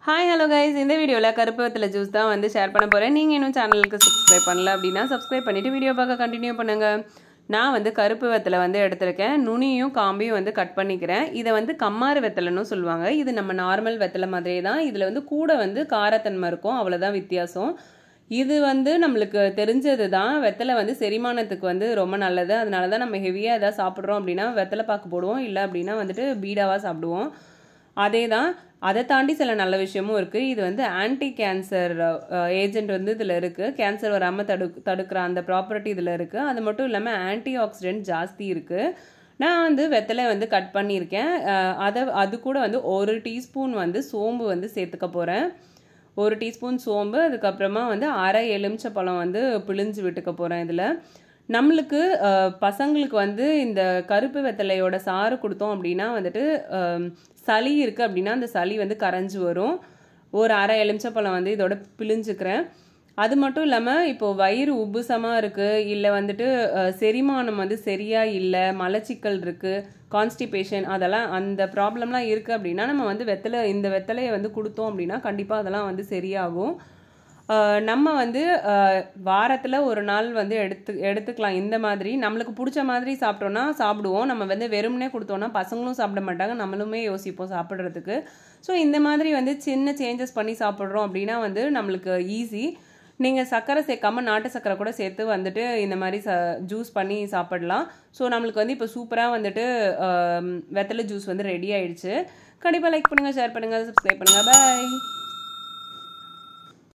hi hello guys இந்த வீடியோவில் கருப்பு வெத்தலை ஜூஸ் தான் வந்து ஷேர் பண்ண போகிறேன் நீங்கள் இன்னும் சேனலுக்கு சப்ஸ்கிரைப் பண்ணல அப்படின்னா சப்ஸ்கிரைப் பண்ணிவிட்டு வீடியோ பார்க்க கண்டினியூ பண்ணுங்கள் நான் வந்து கருப்பு வெத்தலை வந்து எடுத்திருக்கேன் நுனியும் காம்பையும் வந்து கட் பண்ணிக்கிறேன் இதை வந்து கம்மாறு வெத்தலைன்னு சொல்லுவாங்க இது நம்ம நார்மல் வெத்தலை மாதிரியே தான் இதில் வந்து கூட வந்து காரத்தன்மை இருக்கும் அவ்வளோதான் வித்தியாசம் இது வந்து நம்மளுக்கு தெரிஞ்சது தான் வெத்தலை வந்து செரிமானத்துக்கு வந்து ரொம்ப நல்லது அதனால தான் நம்ம ஹெவியாக எதாவது சாப்பிட்றோம் அப்படின்னா வெத்தலை பாக்கு போடுவோம் இல்லை அப்படின்னா வந்துட்டு பீடாவாக சாப்பிடுவோம் அதே தான் அதை தாண்டி சில நல்ல விஷயமும் இருக்குது இது வந்து ஆன்டி கேன்சர் ஏஜென்ட் வந்து இதில் இருக்குது கேன்சர் வராமல் தடு தடுக்கிற அந்த ப்ராப்பர்ட்டி இதில் இருக்குது அது மட்டும் இல்லாமல் ஆன்டி ஆக்சிடென்ட் ஜாஸ்தி இருக்குது நான் வந்து வெத்தலை வந்து கட் பண்ணியிருக்கேன் அஹ் அதை அது கூட வந்து ஒரு டீஸ்பூன் வந்து சோம்பு வந்து சேர்த்துக்க போகிறேன் ஒரு டீஸ்பூன் சோம்பு அதுக்கப்புறமா வந்து அரை எலுமிச்சை பழம் வந்து பிழிஞ்சு விட்டுக்க போகிறேன் இதில் நம்மளுக்கு அஹ், பசங்களுக்கு வந்து இந்த கருப்பு வெத்தலையோட சாறு கொடுத்தோம் அப்படின்னா வந்துட்டு அஹ், சளி இருக்குது அப்படின்னா அந்த சளி வந்து கரைஞ்சு வரும் ஒரு அரை எலுமிச்சப்பழம் வந்து இதோட பிழிஞ்சுக்கிறேன் அது மட்டும் இல்லாமல் இப்போ வயிறு உப்புசமாக இருக்குது இல்லை வந்துட்டு அஹ், செரிமானம் வந்து சரியாக இல்லை மலச்சிக்கல் இருக்குது கான்ஸ்டிபேஷன் அதெல்லாம் அந்த ப்ராப்ளம்லாம் இருக்குது அப்படின்னா நம்ம வந்து வெத்தலை இந்த வெத்தலையை வந்து கொடுத்தோம் அப்படின்னா கண்டிப்பாக அதெல்லாம் வந்து சரியாகும் அஹ், நம்ம வந்து வாரத்தில் ஒரு நாள் வந்து எடுத்து எடுத்துக்கலாம் இந்த மாதிரி நம்மளுக்கு பிடிச்ச மாதிரி சாப்பிட்டோன்னா சாப்பிடுவோம் நம்ம வந்து வெறுமனே கொடுத்தோன்னா பசங்களும் சாப்பிட மாட்டாங்க நம்மளுமே யோசிப்போம் சாப்பிட்றதுக்கு ஸோ இந்த மாதிரி வந்து சின்ன சேஞ்சஸ் பண்ணி சாப்பிட்றோம் அப்படின்னா வந்து நம்மளுக்கு ஈஸி நீங்கள் சர்க்கரை சேர்க்காம நாட்டு சர்க்கரை கூட சேர்த்து வந்துட்டு இந்த மாதிரி ச ஜூஸ் பண்ணி சாப்பிடலாம் ஸோ நம்மளுக்கு வந்து இப்போ சூப்பராக வந்துட்டு ஆம், வெத்தலை ஜூஸ் வந்து ரெடி ஆயிடுச்சு கண்டிப்பாக லைக் பண்ணுங்கள் ஷேர் பண்ணுங்கள் சப்ஸ்கிரைப் பண்ணுங்கள் பாய்